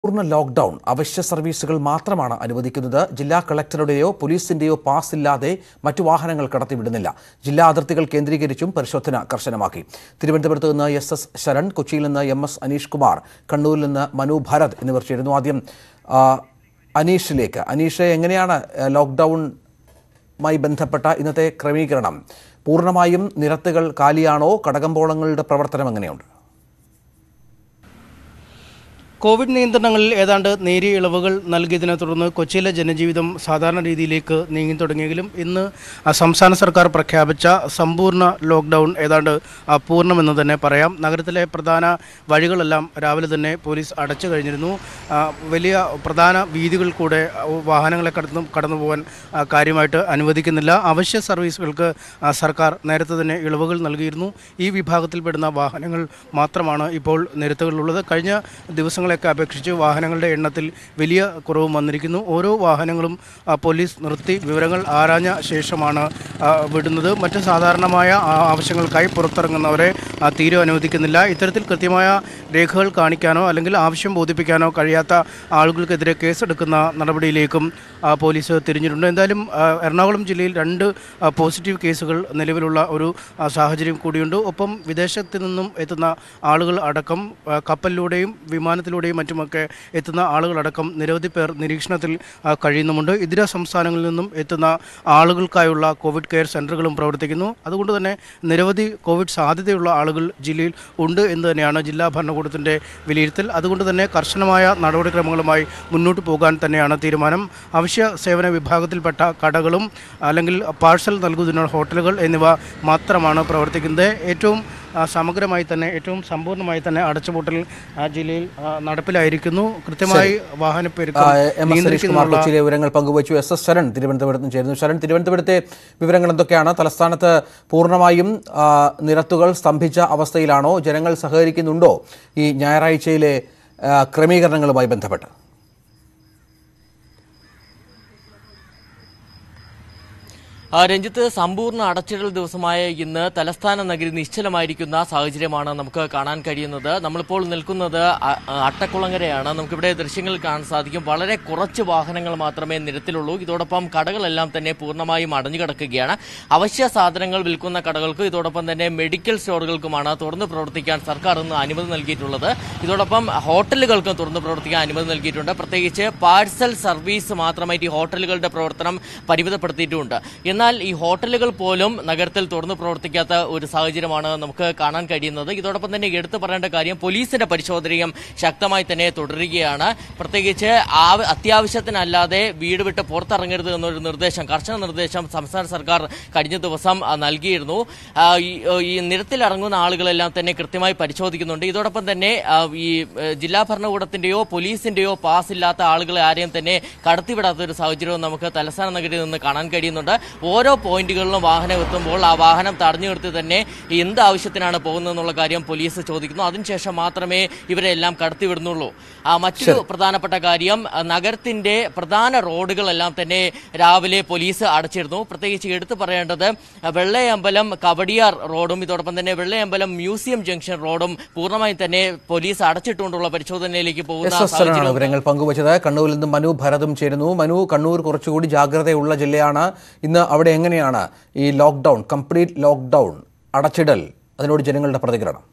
പൂർണ്ണ ലോക്ക്ഡൌൺ അവശ്യ സർവീസുകൾ മാത്രമാണ് അനുവദിക്കുന്നത് ജില്ലാ കളക്ടറുടെയോ പോലീസിന്റെയോ പാസ് ഇല്ലാതെ മറ്റു വാഹനങ്ങൾ കടത്തിവിടുന്നില്ല ജില്ലാ അതിർത്തികൾ കേന്ദ്രീകരിച്ചും പരിശോധന കർശനമാക്കി തിരുവനന്തപുരത്ത് നിന്ന് എസ് എസ് ശരൺ കൊച്ചിയിൽ നിന്ന് എം എസ് അനീഷ് കുമാർ കണ്ണൂരിൽ നിന്ന് മനു ഭാരത് എന്നിവർ ചേരുന്നു ആദ്യം ആ, അനീഷിലേക്ക് അനീഷ് എങ്ങനെയാണ് ആ, ലോക്ക്ഡൌണുമായി ബന്ധപ്പെട്ട ഇന്നത്തെ ക്രമീകരണം പൂർണ്ണമായും നിരത്തുകൾ കാലിയാണോ കടകമ്പോളങ്ങളുടെ പ്രവർത്തനം എങ്ങനെയുണ്ട് കോവിഡ് നിയന്ത്രണങ്ങളിൽ ഏതാണ്ട് നേരിയ ഇളവുകൾ നൽകിയതിനെ തുടർന്ന് കൊച്ചിയിലെ ജനജീവിതം സാധാരണ രീതിയിലേക്ക് നീങ്ങി തുടങ്ങിയെങ്കിലും ഇന്ന് ആ, സംസ്ഥാന സർക്കാർ പ്രഖ്യാപിച്ച സമ്പൂർണ്ണ ലോക്ക്ഡൗൺ ഏതാണ്ട് ആ, പൂർണ്ണമെന്ന് തന്നെ പറയാം നഗരത്തിലെ പ്രധാന വഴികളെല്ലാം രാവിലെ തന്നെ പോലീസ് അടച്ചു കഴിഞ്ഞിരുന്നു ആ, വലിയ പ്രധാന വീതികൾ കൂടെ ആ, വാഹനങ്ങളെ കടന്നു കടന്നു പോകാൻ ആ, കാര്യമായിട്ട് അനുവദിക്കുന്നില്ല അവശ്യ സർവീസുകൾക്ക് ആ, സർക്കാർ നേരത്തെ തന്നെ ഇളവുകൾ നൽകിയിരുന്നു ഈ വിഭാഗത്തിൽപ്പെടുന്ന വാഹനങ്ങൾ മാത്രമാണ് ഇപ്പോൾ നിരത്തുകളിലുള്ളത് കഴിഞ്ഞ ദിവസങ്ങളെയൊക്കെ അപേക്ഷിച്ച് വാഹനങ്ങളുടെ എണ്ണത്തിൽ വലിയ കുറവും വന്നിരിക്കുന്നു ഓരോ വാഹനങ്ങളും ആ, പോലീസ് നിർത്തി വിവരങ്ങൾ ആരാഞ്ഞ ശേഷമാണ് ആ, വിടുന്നത് മറ്റ് സാധാരണമായ ആ, ആവശ്യങ്ങൾക്കായി പുറത്തിറങ്ങുന്നവരെ ആ, തീരെ അനുവദിക്കുന്നില്ല ഇത്തരത്തിൽ കൃത്യമായ രേഖകൾ കാണിക്കാനോ അല്ലെങ്കിൽ ആവശ്യം ബോധിപ്പിക്കാനോ കഴിയാത്ത ആളുകൾക്കെതിരെ കേസെടുക്കുന്ന നടപടിയിലേക്കും ആ, പോലീസ് തിരിഞ്ഞിട്ടുണ്ട് എന്തായാലും ആ, എറണാകുളം ജില്ലയിൽ രണ്ട് ആ, പോസിറ്റീവ് കേസുകൾ നിലവിലുള്ള ഒരു ആ, സാഹചര്യം കൂടിയുണ്ട് ഒപ്പം വിദേശത്ത് നിന്നും എത്തുന്ന ആളുകൾ അടക്കം ആ, കപ്പലിലൂടെയും വിമാനത്തിലൂടെയും മറ്റുമൊക്കെ എത്തുന്ന ആളുകളടക്കം നിരവധി പേർ നിരീക്ഷണത്തിൽ ആ, കഴിയുന്നുമുണ്ട് ഇതര സംസ്ഥാനങ്ങളിൽ നിന്നും എത്തുന്ന ആളുകൾക്കായുള്ള കോവിഡ് കെയർ സെൻ്ററുകളും പ്രവർത്തിക്കുന്നു അതുകൊണ്ട് തന്നെ നിരവധി കോവിഡ് സാധ്യതയുള്ള ആളുകൾ ജില്ലയിൽ ഉണ്ട് എന്ന് തന്നെയാണ് ജില്ലാ ഭരണകൂടത്തിൻ്റെ വിലയിരുത്തൽ അതുകൊണ്ട് തന്നെ കർശനമായ നടപടിക്രമങ്ങളുമായി മുന്നോട്ട് പോകാൻ തന്നെയാണ് തീരുമാനം അവശ്യ സേവന വിഭാഗത്തിൽപ്പെട്ട കടകളും അല്ലെങ്കിൽ പാഴ്സൽ നൽകുന്നതിനുള്ള ഹോട്ടലുകൾ എന്നിവ മാത്രമാണ് പ്രവർത്തിക്കുന്നത് ഏറ്റവും ആ, സമഗ്രമായി തന്നെ ഏറ്റവും സമ്പൂർണ്ണമായി തന്നെ അടച്ചുപൂട്ടൽ ആ, ജില്ലയിൽ ആ, നടപ്പിലായിരിക്കുന്നു കൃത്യമായി വാഹനപ്പെരുക്കം ആ, എം എസ് സതീഷ് കുമാർ നിയന്ത്രിക്കുന്നതിനുള്ള കൊച്ചിയിലെ വിവരങ്ങൾ പങ്കുവച്ചു എസ് എസ് ശരൺ തിരുവനന്തപുരത്ത് നിന്ന് ചേരുന്നു ശരൺ തിരുവനന്തപുരത്തെ വിവരങ്ങൾ എന്തൊക്കെയാണ് തലസ്ഥാനത്ത് പൂർണ്ണമായും ആ, നിരത്തുകൾ സ്തംഭിച്ച അവസ്ഥയിലാണോ ജനങ്ങൾ സഹകരിക്കുന്നുണ്ടോ ഈ ഞായറാഴ്ചയിലെ ആ, ക്രമീകരണങ്ങളുമായി ബന്ധപ്പെട്ട് ആ, രഞ്ജിത്ത് സമ്പൂർണ്ണ അടച്ചിടൽ ദിവസമായ ഇന്ന് തലസ്ഥാന നഗരി നിശ്ചലമായിരിക്കുന്ന സാഹചര്യമാണ് നമുക്ക് കാണാൻ കഴിയുന്നത് നമ്മളിപ്പോൾ നിൽക്കുന്നത് അ- അട്ടക്കുളങ്ങരയാണ് നമുക്കിവിടെ ദൃശ്യങ്ങൾ കാണാൻ സാധിക്കും വളരെ കുറച്ച് വാഹനങ്ങൾ മാത്രമേ നിരത്തിലുള്ളൂ ഇതോടൊപ്പം കടകളെല്ലാം തന്നെ പൂർണ്ണമായും അടഞ്ഞു കിടക്കുകയാണ് അവശ്യ സാധനങ്ങൾ വിൽക്കുന്ന കടകൾക്ക് ഇതോടൊപ്പം തന്നെ മെഡിക്കൽ സ്റ്റോറുകൾക്കുമാണ് തുറന്ന് പ്രവർത്തിക്കാൻ സർക്കാർ ഇന്ന് അനുമതി നൽകിയിട്ടുള്ളത് ഇതോടൊപ്പം ഹോട്ടലുകൾക്കും തുറന്ന് പ്രവർത്തിക്കാൻ അനുമതി നൽകിയിട്ടുണ്ട് പ്രത്യേകിച്ച് പാഴ്സൽ സർവീസ് മാത്രമായിട്ട് ഈ ഹോട്ടലുകളുടെ പ്രവർത്തനം പരിമിതപ്പെടുത്തിയിട്ടുമുണ്ട് എന്നാൽ ഈ ഹോട്ടലുകൾ പോലും നഗരത്തിൽ തുറന്നു പ്രവർത്തിക്കാത്ത ഒരു സാഹചര്യമാണ് നമുക്ക് കാണാൻ കഴിയുന്നത് ഇതോടൊപ്പം തന്നെ എടുത്തു പറയേണ്ട കാര്യം പോലീസിന്റെ പരിശോധനയും ശക്തമായി തന്നെ തുടരുകയാണ് പ്രത്യേകിച്ച് ആവ- അത്യാവശ്യത്തിനല്ലാതെ വീട് വിട്ട് പുറത്തിറങ്ങരുത് എന്നൊരു നിർദ്ദേശം കർശന നിർദ്ദേശം സംസ്ഥാന സർക്കാർ കഴിഞ്ഞ ദിവസം ആ, നൽകിയിരുന്നു ആ, ഈ ഈ നിരത്തിലിറങ്ങുന്ന ആളുകളെല്ലാം തന്നെ കൃത്യമായി പരിശോധിക്കുന്നുണ്ട് ഇതോടൊപ്പം തന്നെ ആ, ഈ ഏ, ജില്ലാ ഭരണകൂടത്തിന്റെയോ പോലീസിന്റെയോ പാസ് ഇല്ലാത്ത ആളുകളെ ആരെയും തന്നെ കടത്തിവിടാത്ത ഒരു സാഹചര്യവും നമുക്ക് തലസ്ഥാന നഗരിയിൽ നിന്ന് കാണാൻ കഴിയുന്നുണ്ട് ഓരോ പോയിന്റുകളിലും വാഹനം എത്തുമ്പോൾ ആ വാഹനം തടഞ്ഞു നിർത്തി തന്നെ എന്ത് ആവശ്യത്തിനാണ് പോകുന്നതെന്നുള്ള കാര്യം പോലീസ് ചോദിക്കുന്നു അതിനുശേഷം മാത്രമേ ഇവരെല്ലാം കടത്തിവിടുന്നുള്ളൂ ആ, മറ്റൊരു പ്രധാനപ്പെട്ട കാര്യം ആ, നഗരത്തിന്റെ പ്രധാന റോഡുകളെല്ലാം തന്നെ രാവിലെ പോലീസ് അടച്ചിരുന്നു പ്രത്യേകിച്ച് എടുത്തു പറയേണ്ടത് ആ, വെള്ളയമ്പലം കവടിയാർ റോഡും ഇതോടൊപ്പം തന്നെ വെള്ളയമ്പലം മ്യൂസിയം ജംഗ്ഷൻ റോഡും പൂർണ്ണമായും തന്നെ പോലീസ് അടച്ചിട്ടുകൊണ്ടുള്ള പരിശോധനയിലേക്ക് പോകുന്ന എസ് എസ് ശരണാണ് സാഹചര്യം വിവരങ്ങൾ പങ്കുവച്ചത് കണ്ണൂരിൽ നിന്ന് മനു ഭരതും ചേരുന്നു മനു കണ്ണൂർ കുറച്ചുകൂടി ജാഗ്രതയുള്ള ജില്ലയാണ് ഇന്ന് അവിടെ എങ്ങനെയാണ് ഈ ലോക്ക്ഡൌൺ കംപ്ലീറ്റ് ലോക്ക്ഡൌൺ അടച്ചിടൽ അതിനോട് ജനങ്ങളുടെ പ്രതികരണം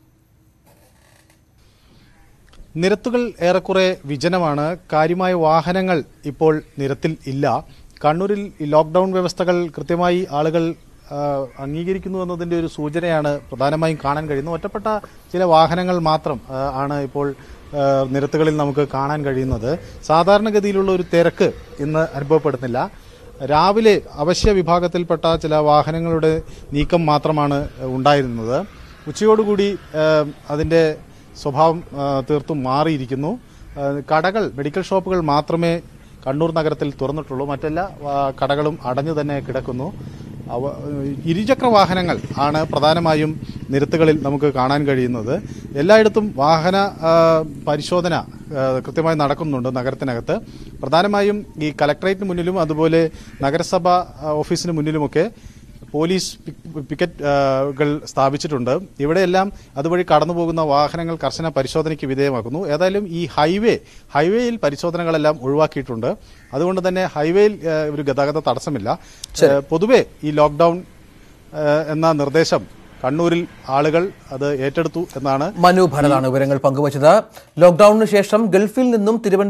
നിരത്തുകൾ ഏറെക്കുറെ വിജനമാണ് കാര്യമായ വാഹനങ്ങൾ ഇപ്പോൾ നിരത്തിൽ ഇല്ല കണ്ണൂരിൽ ഈ ലോക്ക്ഡൌൺ വ്യവസ്ഥകൾ കൃത്യമായി ആളുകൾ ആ, അംഗീകരിക്കുന്നു എന്നതിൻ്റെ ഒരു സൂചനയാണ് പ്രധാനമായും കാണാൻ കഴിയുന്നത് ഒറ്റപ്പെട്ട ചില വാഹനങ്ങൾ മാത്രം ആ, ആണ് ഇപ്പോൾ ആ, നിരത്തുകളിൽ നമുക്ക് കാണാൻ കഴിയുന്നത് സാധാരണഗതിയിലുള്ള ഒരു തിരക്ക് ഇന്ന് അനുഭവപ്പെടുന്നില്ല രാവിലെ അവശ്യ വിഭാഗത്തിൽപ്പെട്ട ചില വാഹനങ്ങളുടെ നീക്കം മാത്രമാണ് ഉണ്ടായിരുന്നത് ഉച്ചയോടുകൂടി ആ, അതിൻ്റെ സ്വഭാവം ആ, തീർത്തും മാറിയിരിക്കുന്നു ആ, കടകൾ മെഡിക്കൽ ഷോപ്പുകൾ മാത്രമേ കണ്ണൂർ നഗരത്തിൽ തുറന്നിട്ടുള്ളൂ മറ്റെല്ലാ ആ, കടകളും അടഞ്ഞു തന്നെ കിടക്കുന്നു അവ ഇരുചക്ര വാഹനങ്ങൾ ആണ് പ്രധാനമായും നിരത്തുകളിൽ നമുക്ക് കാണാൻ കഴിയുന്നത് എല്ലായിടത്തും വാഹന ആ, പരിശോധന ആ, കൃത്യമായി നടക്കുന്നുണ്ട് നഗരത്തിനകത്ത് പ്രധാനമായും ഈ കലക്ടറേറ്റിന് മുന്നിലും അതുപോലെ നഗരസഭ ആ, ഓഫീസിന് മുന്നിലുമൊക്കെ പോലീസ് പിക്- പിക്കറ്റ് ആ, കൾ സ്ഥാപിച്ചിട്ടുണ്ട് ഇവിടെയെല്ലാം അതുവഴി കടന്നു പോകുന്ന വാഹനങ്ങൾ കർശന പരിശോധനയ്ക്ക് വിധേയമാക്കുന്നു ഏതായാലും ഈ ഹൈവേ ഹൈവേയിൽ പരിശോധനകളെല്ലാം ഒഴിവാക്കിയിട്ടുണ്ട് അതുകൊണ്ട് തന്നെ ഹൈവേയിൽ ആ, ഒരു ഗതാഗത തടസ്സമില്ല ആ, പൊതുവെ ഈ ലോക്ക്ഡൌൺ ആ, എന്ന നിർദ്ദേശം കണ്ണൂരിൽ ആളുകൾ അത് ഏറ്റെടുത്തു എന്നാണ് മനു ഭരതാണ് വിവരങ്ങൾ പങ്കുവച്ചത് ലോക്ഡൌണിന് ശേഷം ഗൾഫിൽ നിന്നും തിരുവനന്തപുരം